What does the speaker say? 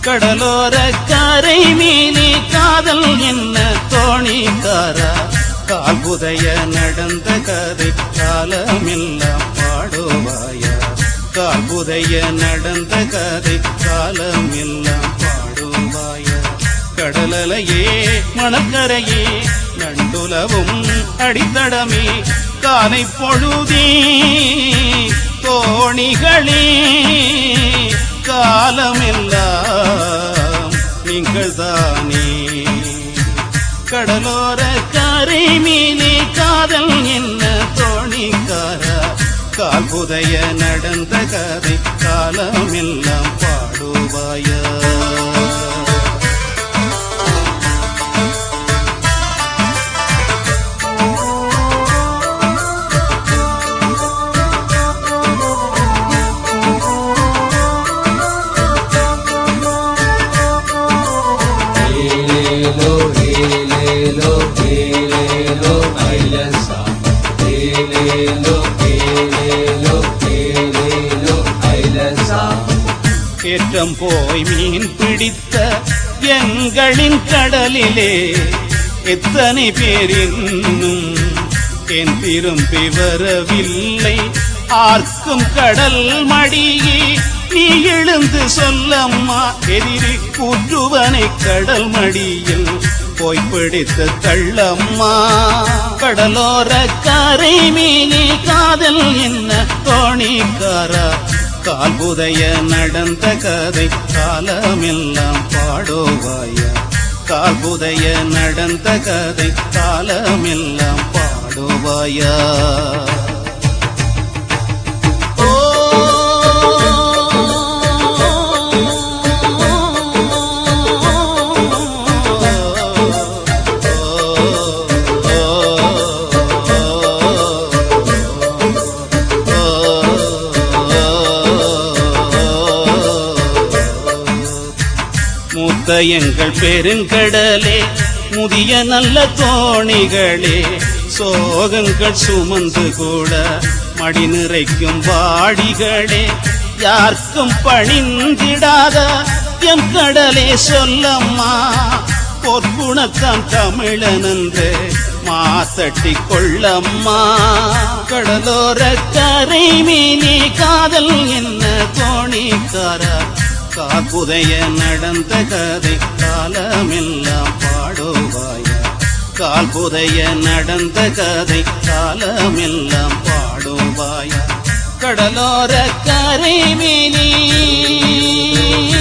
கடலோர கரை மீனே காதல் என்ன தோணிக்காரா கால்புதைய நடந்த கதை காலமெல்லாம் பாடுவாயா கால்புதைய நடந்த கதை காலமெல்லாம் பாடுவாயா கடலலையே மணக்கரையே நண்டுலவும் அடித்தடமே காலை பொழுதே தோணிகளே காலமெல்லாம் நீங்கள் தானே கடலோர கரை மீனே காதல் என்ன தோணிக்காரா கால் புதைய நடந்த கதை காலமெல்லாம் பாடுவாயா Helelo, helelo, helelo, ailasa. Helelo, helelo, helelo, ailasa. ஏற்றம் போய் மீன் பிடித்த எங்களின் கடலிலே எத்தனை பேர் இன்னும் என் திரும்பி வரவில்லை ஆர்க்கும் கடல் மடியே நீ எழுந்து சொல்லம்மா எதிரி கூற்றுவனை கடல் மடியில் போய் பிடித்த தள்ளம்மா கடலோர கரை மீனே காதல் என்ன தோணிக்காரா கால் புதைய நடந்த கதை காலமெல்லாம் பாடுவாயா கால் புதைய நடந்த கதை காலமெல்லாம் பாடுவாயா ஓ மூத்த எங்கள் பெருங்கடலே முதிய நல்ல தோணிகளே சோகங்கள் சுமந்து கூட மடி நிறைக்கும் வாடிகளே யாருக்கும் பணிந்திடாத எம் கடலே சொல்லம்மா பொற்குணத்தான் தமிழன் என்று மாத்தட்டி கொள்ளம்மா கடலோர கரை மீனே காதல் என்ன தோணிக்காரா காப்புதைய நடந்த கதை காலமெல்லாம் பாடுவாயா கால் புதைய நடந்த கதை காலமெல்லாம் பாடுவாயா கடலோர கரை மீனே